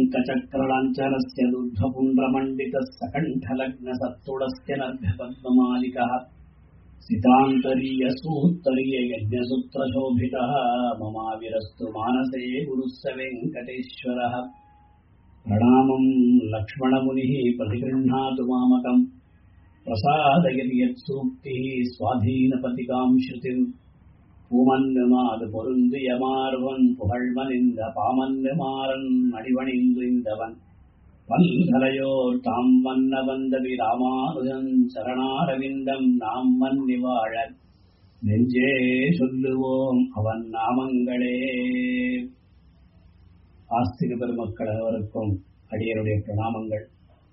शङ्खचक्रलाञ्छनस्य दुग्धपुण्ड्रमण्डितः सकण्ठलग्नसत्तुडस्य नर्घपद्ममालिकः सितान्तरीयसूत्तरीययज्ञसूत्रशोभितः ममाविरस्तु मानसे गुरुः स वेङ्कटेश्वरः प्रणामम् लक्ष्मणमुनिः प्रतिगृह्णातु मामकम् प्रसादयति यत्सूक्तिः स्वाधीनपतिकाम् श्रुतिम् பூமன்னுமாது பொருந்தியமார்வன் புகழ்மனிந்த பாமன்னுமாறன் அடிவணிந்திருந்தவன் பல்கலையோர் தாம் வண்ண வந்தவி ராமானுஜன் சரணாரவிந்தம் நாம் மன்னி வாழ நெஞ்சே சொல்லுவோம் அவன் நாமங்களே ஆஸ்திக பெருமக்கள் அனைவருக்கும் அடியருடைய பிரணாமங்கள்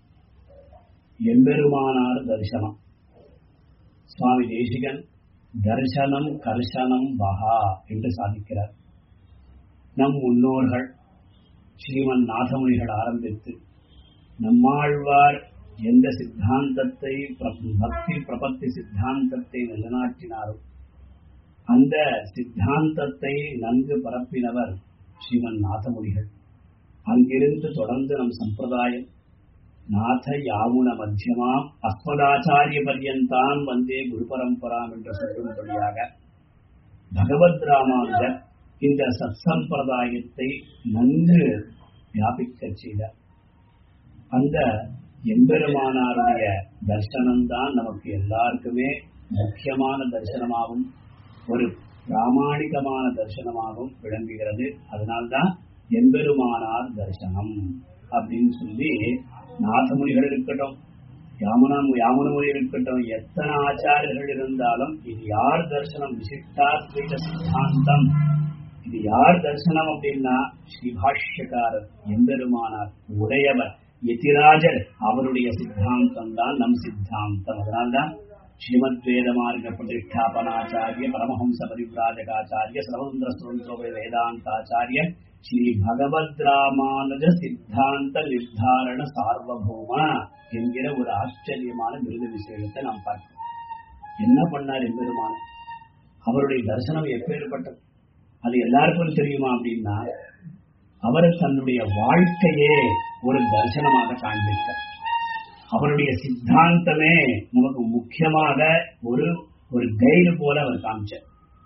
எம்பெருமானார் தரிசனம் சுவாமி தேசிகன் தர்சனம் கர்ஷனம் பகா என்று சாதிக்கிறார் நம் முன்னோர்கள் ஸ்ரீமன் நாதமுனிகள் ஆரம்பித்து நம்மாழ்வார் எந்த சித்தாந்தத்தை பக்தி பிரபத்தி சித்தாந்தத்தை நிலைநாட்டினாரோ அந்த சித்தாந்தத்தை நன்கு பரப்பினவர் ஸ்ரீமன் நாதமுனிகள் அங்கிருந்து தொடர்ந்து நம் சம்பிரதாயம் நாத யாமுன மத்தியமாம் அஸ்மதாச்சாரிய பர்யந்தான் வந்தே குரு பரம்பராம் என்று சொல்லும்படியாக பகவத் ராமானுஜர் இந்த சத் சம்பிரதாயத்தை நன்கு வியாபிக்க செய்தார் அந்த எம்பெருமானாருடைய தர்சனம்தான் நமக்கு எல்லாருக்குமே முக்கியமான தரிசனமாகும் ஒரு பிராமணிகமான தரிசனமாகவும் விளங்குகிறது அதனால்தான் எம்பெருமானார் தரிசனம் அப்படின்னு சொல்லி நாதமுனிகள் இருக்கட்டும் யாமுனம் யாமுனமுனி இருக்கட்டும் எத்தனை ஆச்சாரியர்கள் இருந்தாலும் இது யார் தரிசனம் விசிஷ்டாத்வைத சித்தாந்தம் இது யார் தரிசனம் அப்படின்னா ஸ்ரீபாஷ்யக்காரர் எம்பெருமானார் உடையவர் எதிராஜர் அவருடைய சித்தாந்தம் தான் நம் சித்தாந்தம் அதனால்தான் ஸ்ரீமத் வேத மார்க்க பிரதிஷ்டாபனாச்சாரிய பரமஹம்ச பரிவிராஜகாச்சாரிய சர்வதந்திர சுதந்திர வேதாந்தாச்சாரிய ஸ்ரீ பகவத் ராமானுஜ சித்தாந்த நிர்தாரண சார்வபௌம என்கிற ஒரு ஆச்சரியமான விருது விஷயத்தை நாம் பார்க்கிறோம் என்ன பண்ணார் எம்பெருமான அவருடைய தரிசனம் எப்பேற்பட்டது அது எல்லாருக்கும் தெரியுமா அப்படின்னா அவர் தன்னுடைய வாழ்க்கையே ஒரு தரிசனமாக காண்பித்தார் அவருடைய சித்தாந்தமே நமக்கு முக்கியமாக ஒரு ஒரு கைடு போல அவர் காமிச்சார்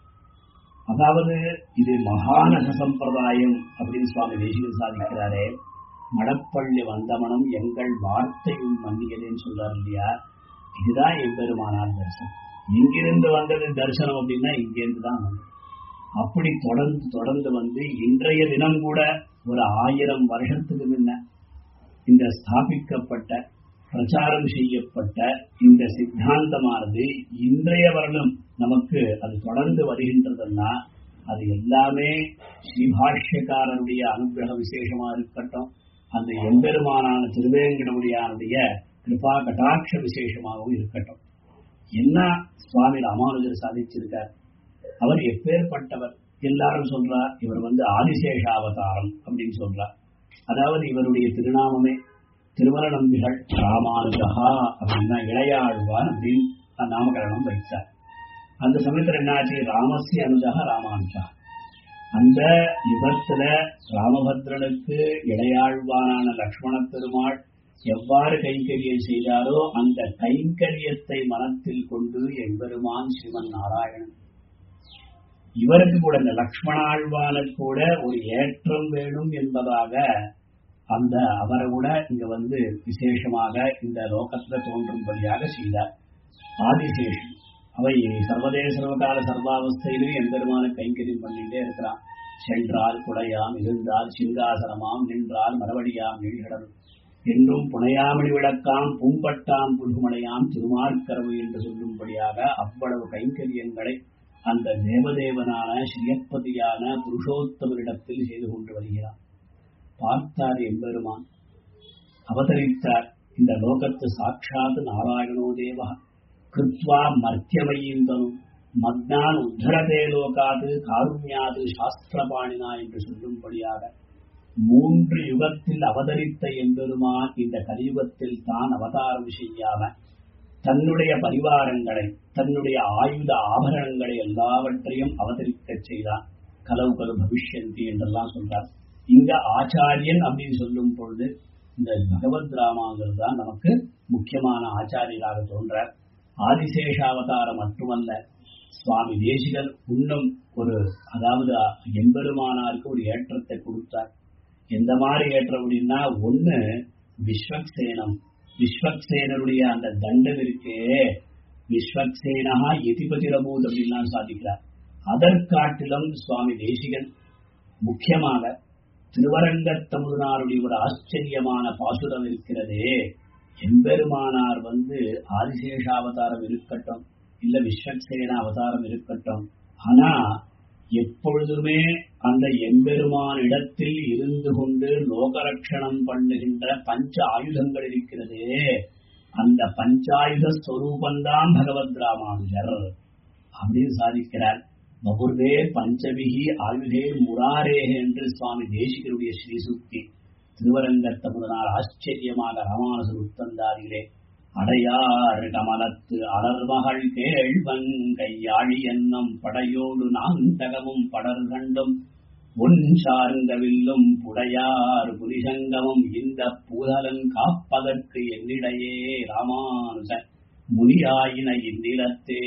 அதாவது இது மகாநக சம்பிரதாயம் அப்படின்னு சுவாமி தேசிகன் சாதிக்கிறாரே மடப்பள்ளி வந்தமனம் எங்கள் வார்த்தையும் மன்னியதேன்னு சொல்றாரு இல்லையா இதுதான் எம்பெருமானார் தரிசனம் இங்கிருந்து வந்தது தரிசனம் அப்படின்னா இங்கிருந்து தான் வந்தது அப்படி தொடர்ந்து தொடர்ந்து வந்து இன்றைய தினம் கூட ஒரு ஆயிரம் வருஷத்துக்கு முன்ன இந்த ஸ்தாபிக்கப்பட்ட பிரச்சாரம் செய்யப்பட்ட இந்த சித்தாந்தமானது இன்றைய வருடம் நமக்கு அது தொடர்ந்து வருகின்றதுன்னா அது எல்லாமே ஸ்ரீபாஷ்யக்காரருடைய அனுகிரக விசேஷமா இருக்கட்டும் அந்த எம்பெருமானான திருவேங்கடமுடியானுடைய கிருபா கட்டாட்ச விசேஷமாகவும் இருக்கட்டும் என்ன சுவாமி ராமானுஜர் சாதிச்சிருக்கார் அவர் எப்பேற்பட்டவர் எல்லாரும் சொல்றார் இவர் வந்து ஆதிசேஷாவதாரம் அப்படின்னு சொல்றார் அதாவது இவருடைய திருநாமமே திருமல நம்பிகள் ராமானுஜகா அப்படின்னா இளையாழ்வான் அப்படின்னு நாமகரணம் வைத்தார் அந்த சமயத்துல என்னாச்சு ராமசிய அனுஜக ராமானுஜா அந்த யுகத்துல ராமபத்ரனுக்கு இளையாழ்வானான லக்ஷ்மண பெருமாள் எவ்வாறு கைங்கரியம் செய்தாரோ அந்த கைங்கரியத்தை மனத்தில் கொண்டு எம்பெருமான் ஸ்ரீமன் நாராயணன் இவருக்கு கூட இந்த லக்ஷ்மணாழ்வானுக்கு கூட ஒரு ஏற்றம் வேணும் என்பதாக அந்த அவரை கூட இங்க வந்து விசேஷமாக இந்த லோகத்துல தோன்றும்படியாக செய்தார் ஆதிசேஷன் அவை சர்வதேச சர்வகால சர்வாவஸ்தையிலும் எம்பெருமான கைங்கரியம் பண்ணிட்டே இருக்கிறான் சென்றால் குடையாம் இருந்தால் சிங்காசனமாம் நின்றால் மறுபடியாம் நீழ்கடல் என்றும் புனையாமணி விளக்காம் பூம்பட்டாம் புல்குமடையாம் திருமார்க்கரவு என்று சொல்லும்படியாக அவ்வளவு கைங்கரியங்களை அந்த தேவதேவனான ஸ்ரீயப்பதியான புருஷோத்தமரிடத்தில் செய்து கொண்டு வருகிறான் பார்த்தார் எம்பெருமான் அவதரித்தார் இந்த லோகத்து சாட்சாத் நாராயணோ தேவ கிருத்வா மர்த்தியமயீந்தனும் மக்னான் உத்தரதே லோகாது காருண்யாது சாஸ்திரபாணினா என்று சொல்லும்படியாக மூன்று யுகத்தில் அவதரித்த எம்பெருமான் இந்த கலியுகத்தில் தான் அவதாரம் செய்யாம தன்னுடைய பரிவாரங்களை தன்னுடைய ஆயுத ஆபரணங்களை எல்லாவற்றையும் அவதரிக்கச் செய்தான் கலவு கலு பவிஷ்யந்தி என்றெல்லாம் சொல்றார் இங்க ஆச்சாரியன் அப்படின்னு சொல்லும் பொழுது இந்த பகவத் ராமாங்கிறது தான் நமக்கு முக்கியமான ஆச்சாரியராக தோன்றார் ஆதிசேஷாவதாரம் மட்டுமல்ல சுவாமி தேசிகர் இன்னும் ஒரு அதாவது எம்பெருமானாருக்கு ஒரு ஏற்றத்தை கொடுத்தார் எந்த மாதிரி ஏற்றம் அப்படின்னா ஒண்ணு விஸ்வக்சேனம் விஸ்வக்சேனருடைய அந்த தண்டம் இருக்கே விஸ்வக்சேனா எதிபதிரபூத் அப்படின்லாம் சாதிக்கிறார் அதற்காட்டிலும் சுவாமி தேசிகன் முக்கியமாக திருவரங்கத்தமுதனாருடைய ஒரு ஆச்சரியமான பாசுரம் இருக்கிறதே எம்பெருமானார் வந்து ஆதிசேஷ அவதாரம் இருக்கட்டும் இல்ல விஸ்வக்சேன அவதாரம் இருக்கட்டும் ஆனா எப்பொழுதுமே அந்த எம்பெருமான் இடத்தில் இருந்து கொண்டு லோகரட்சணம் பண்ணுகின்ற பஞ்ச ஆயுதங்கள் இருக்கிறதே அந்த பஞ்சாயுத ஸ்வரூபந்தான் பகவத் ராமானுஜர் அப்படின்னு சாதிக்கிறார் பகுர்வே பஞ்சபிகி ஆயுதே முராரே என்று சுவாமி தேசிகருடைய ஸ்ரீசுக்தி திருவரங்கத்தமுதனால் ஆச்சரியமாக ராமானுஜர் உத்தந்தாரிலே அடையாறு கமலத்து அலர்மகள் கேழ்வன் கையாழி என்னும் படையோடு நாந்தகமும் படர் கண்டும் பொன் சார்ந்தவில்லும் புடையார் புரிசங்கமும் இந்த பூதலன் காப்பதற்கு என்னிடையே ராமானுஜ முனியாயின இந்நிலத்தே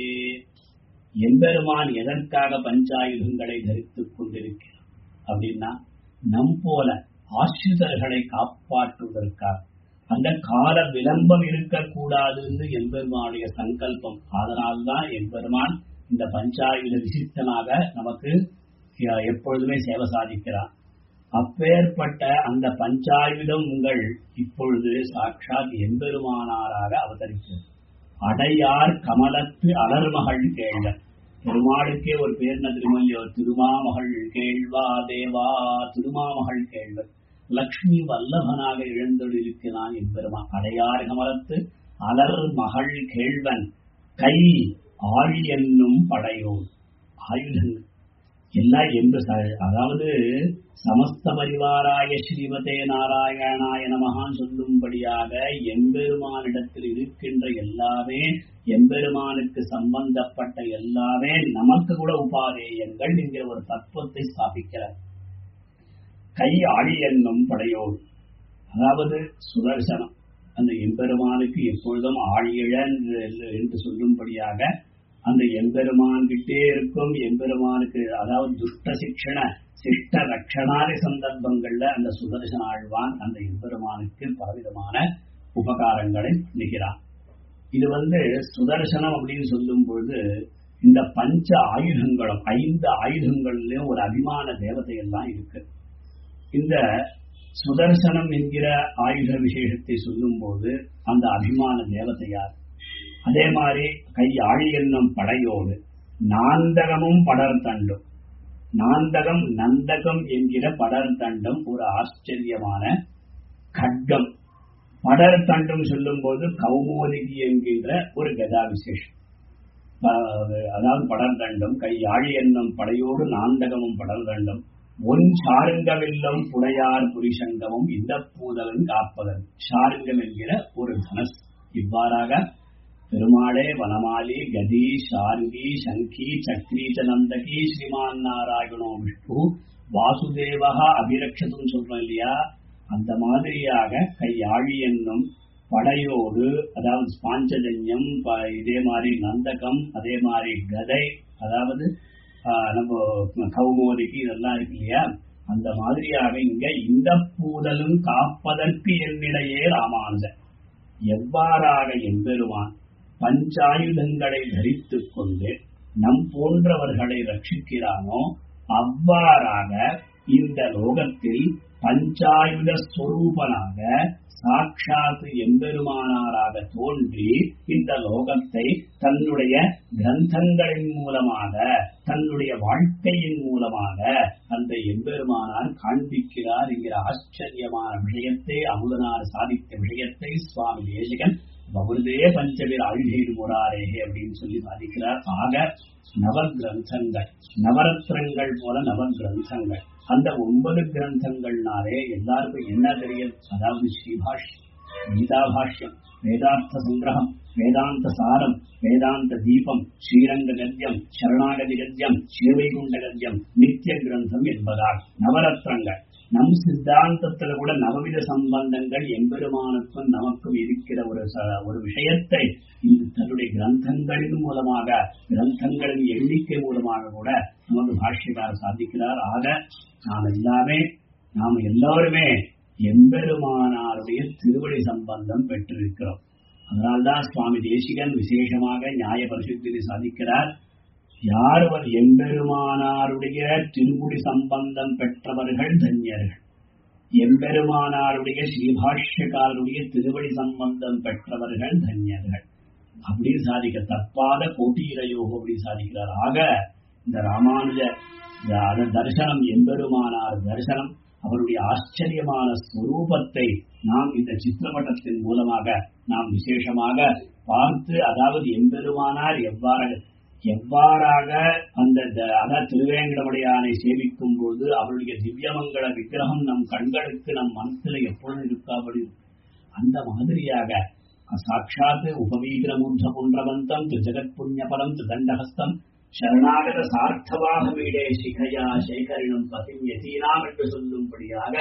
எம்பெருமான் எதற்காக பஞ்சாயுதங்களை தரித்துக் கொண்டிருக்கிறார் அப்படின்னா நம் போல ஆசிரியர்களை காப்பாற்றுவதற்காக அந்த கால விளம்பம் இருக்கக்கூடாதுன்னு எம்பெருமானுடைய சங்கல்பம் அதனால்தான் எம்பெருமான் இந்த பஞ்சாயுத விசித்தனாக நமக்கு எப்பொழுதுமே சேவை சாதிக்கிறான் அப்பேற்பட்ட அந்த பஞ்சாயுதம் உங்கள் இப்பொழுது சாட்சாத் எம்பெருமானாராக அவதரிக்கிறது அடையார் கமலத்து அலர்மகள் கேள்வ பெருமாளுக்கே ஒரு பேர் திருமல்லியோ திருமாமகள் கேள்வா தேவா திருமாமகள் கேள்வர் லக்ஷ்மி வல்லபனாக எழுந்தொழிருக்கிறான் என்பெருமான் அடையார் கமலத்து அலர் மகள் கேள்வன் கை ஆழி என்னும் படையோர் ஆயுதங்கள் எல்லாம் என்று அதாவது சமஸ்த பரிவாராய ஸ்ரீமதே நாராயணாய நமகான் சொல்லும்படியாக எம்பெருமானிடத்தில் இருக்கின்ற எல்லாமே எம்பெருமானுக்கு சம்பந்தப்பட்ட எல்லாமே நமக்கு கூட உபாதேயங்கள் என்கிற ஒரு தத்துவத்தை ஸ்தாபிக்கிறார் கை ஆழி என்னும் படையோடு அதாவது சுதர்சனம் அந்த எம்பெருமானுக்கு எப்பொழுதும் ஆழியழன் என்று சொல்லும்படியாக அந்த எம்பெருமான் கிட்டே இருக்கும் எம்பெருமானுக்கு அதாவது துஷ்ட சிக்ஷண சிஷ்ட ரட்சணாதி சந்தர்ப்பங்கள்ல அந்த சுதர்சன ஆழ்வான் அந்த எம்பெருமானுக்கு பலவிதமான உபகாரங்களை நிற்கிறான் இது வந்து சுதர்சனம் அப்படின்னு சொல்லும் பொழுது இந்த பஞ்ச ஆயுதங்களும் ஐந்து ஆயுதங்கள்லயும் ஒரு அபிமான தேவதை எல்லாம் இருக்கு இந்த சுதர்சனம் என்கிற ஆயுத விசேஷத்தை சொல்லும் போது அந்த அபிமான தேவதையார் அதே மாதிரி கை ஆழி என்னும் படையோடு நாந்தகமும் படர் தண்டும் நாந்தகம் நந்தகம் என்கிற படர் தண்டும் ஒரு ஆச்சரியமான கட்கம் படர் தண்டும் சொல்லும் போது கௌமோதிகி என்கின்ற ஒரு கதா விசேஷம் அதாவது படர் தண்டும் கை ஆழி என்னும் படையோடு நாந்தகமும் படர் தண்டும் ஒன் சாருங்கவில்லம் புடையார் புரிசங்கமும் இந்த பூதலன் காப்பதன் சாருங்கம் என்கிற ஒரு தனஸ் இவ்வாறாக பெருமாளே வனமாலி கதி ஷார்கி சங்கி சக்ரீச்ச நந்தகி ஸ்ரீமான் நாராயணோ விஷ்ணு வாசுதேவகா அபிரக்ஷதும் சொல்றோம் இல்லையா அந்த மாதிரியாக கையாழி என்னும் படையோடு அதாவது பாஞ்சஜன்யம் இதே மாதிரி நந்தகம் அதே மாதிரி கதை அதாவது நம்ம கௌமோதிக்கு இதெல்லாம் இருக்கு இல்லையா அந்த மாதிரியாக இங்க இந்த பூதலும் காப்பதற்கு என்னிடையே ராமானுஜன் எவ்வாறாக எம்பெருமான் பஞ்சாயுதங்களை தரித்துக் கொண்டு நம் போன்றவர்களை ரட்சிக்கிறானோ அவ்வாறாக இந்த லோகத்தில் பஞ்சாயுத ஸ்வரூபனாக சாட்சாத் எம்பெருமானாராக தோன்றி இந்த லோகத்தை தன்னுடைய கிரந்தங்களின் மூலமாக தன்னுடைய வாழ்க்கையின் மூலமாக அந்த எம்பெருமானார் காண்பிக்கிறார் என்கிற ஆச்சரியமான விஷயத்தை அமுதனார் சாதித்த விஷயத்தை சுவாமி தேசிகன் பகுதே பஞ்சபிர் ஆழ்நீர் முராரேகே அப்படின்னு சொல்லி சாதிக்கிறார் ஆக நவ கிரந்தங்கள் நவரத்னங்கள் போல நவ கிரந்தங்கள் அந்த ஒன்பது கிரந்தங்கள்னாலே எல்லாருக்கும் என்ன தெரியும் அதாவது ஸ்ரீபாஷ் கீதா பாஷ்யம் வேதார்த்த சங்கிரகம் வேதாந்த சாரம் வேதாந்த தீபம் ஸ்ரீரங்க கத்தியம் சரணாகதி கத்தியம் ஸ்ரீவைகுண்ட கத்தியம் நித்திய கிரந்தம் என்பதால் நவரத்னங்கள் நம் சித்தாந்தத்துல கூட நவவித சம்பந்தங்கள் எம்பெருமானுக்கும் நமக்கும் இருக்கிற ஒரு ச- ஒரு விஷயத்தை இந்த தன்னுடைய கிரந்தங்களின் மூலமாக கிரந்தங்களின் எண்ணிக்கை மூலமாக கூட நமக்கு பாஷ்யக்காரர் சாதிக்கிறார் ஆக நாம் எல்லாமே நாம் எல்லாருமே எம்பெருமானாருடைய திருவடி சம்பந்தம் பெற்றிருக்கிறோம் அதனால்தான் சுவாமி தேசிகன் விசேஷமாக நியாய பரிசுத்தினை சாதிக்கிறார் யார் அவர் எம்பெருமானாருடைய திருமுடி சம்பந்தம் பெற்றவர்கள் தன்யர்கள் எம்பெருமானாருடைய ஸ்ரீபாஷ்யக்காரருடைய திருவடி சம்பந்தம் பெற்றவர்கள் தன்யர்கள் அப்படின்னு சாதிக்க தப்பாத கோட்டீரையோகம் அப்படின்னு சாதிக்கிறார் ஆக இந்த ராமானுஜ இந்த அத தரிசனம் எம்பெருமானார் தரிசனம் அவருடைய ஆச்சரியமான ஸ்வரூபத்தை நாம் இந்த சித்திரப்பட்டத்தின் மூலமாக நாம் விசேஷமாக பார்த்து அதாவது எம்பெருமானார் எவ்வாறு எவ்வாறாக அந்த த- அதாவது திருவேங்கடமுடையானை சேவிக்கும் போது அவருடைய திவ்யமங்கள விக்கிரகம் நம் கண்களுக்கு நம் மனசுல எப்பொழுதும் இருக்காபடி அந்த மாதிரியாக சாட்சாத் உபவீகிரமுத்த புன்றவந்தம் ஜெகத் புண்ணியபலம் தண்டஹஸ்தம் சரணாகத சார்த்தவாக வீடே சிகையா சேகரினும் பதிம் யதீனாம் என்று சொல்லும்படியாக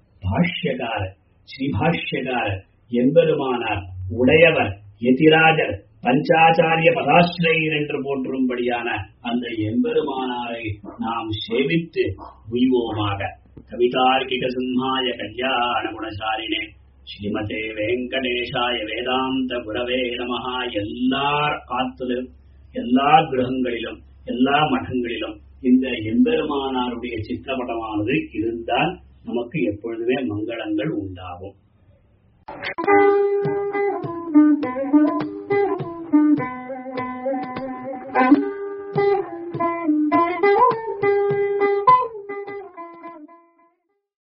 பாஷ்யகாரர் ஸ்ரீபாஷ்யகாரர் எம்பெருமானார் உடையவர் யதிராஜர் பஞ்சாச்சாரிய பதாஸ்ரயர் என்று போற்றும்படியான அந்த எம்பெருமானாரை நாம் சேவித்து உய்வோமாக கவிதார்க்கிக சிம்ஹாய கல்யாண குணசாரினே ஸ்ரீமதே வெங்கடேஷாய வேதாந்த குரவே நமஹா எல்லார் ஆத்திலும் எல்லா கிரகங்களிலும் எல்லா மഠங்களிலும் இந்த எம்பெருமானாருடைய சித்திரப்படமானது இருந்தால் நமக்கு எப்பொழுதுமே மங்களங்கள் உண்டாகும்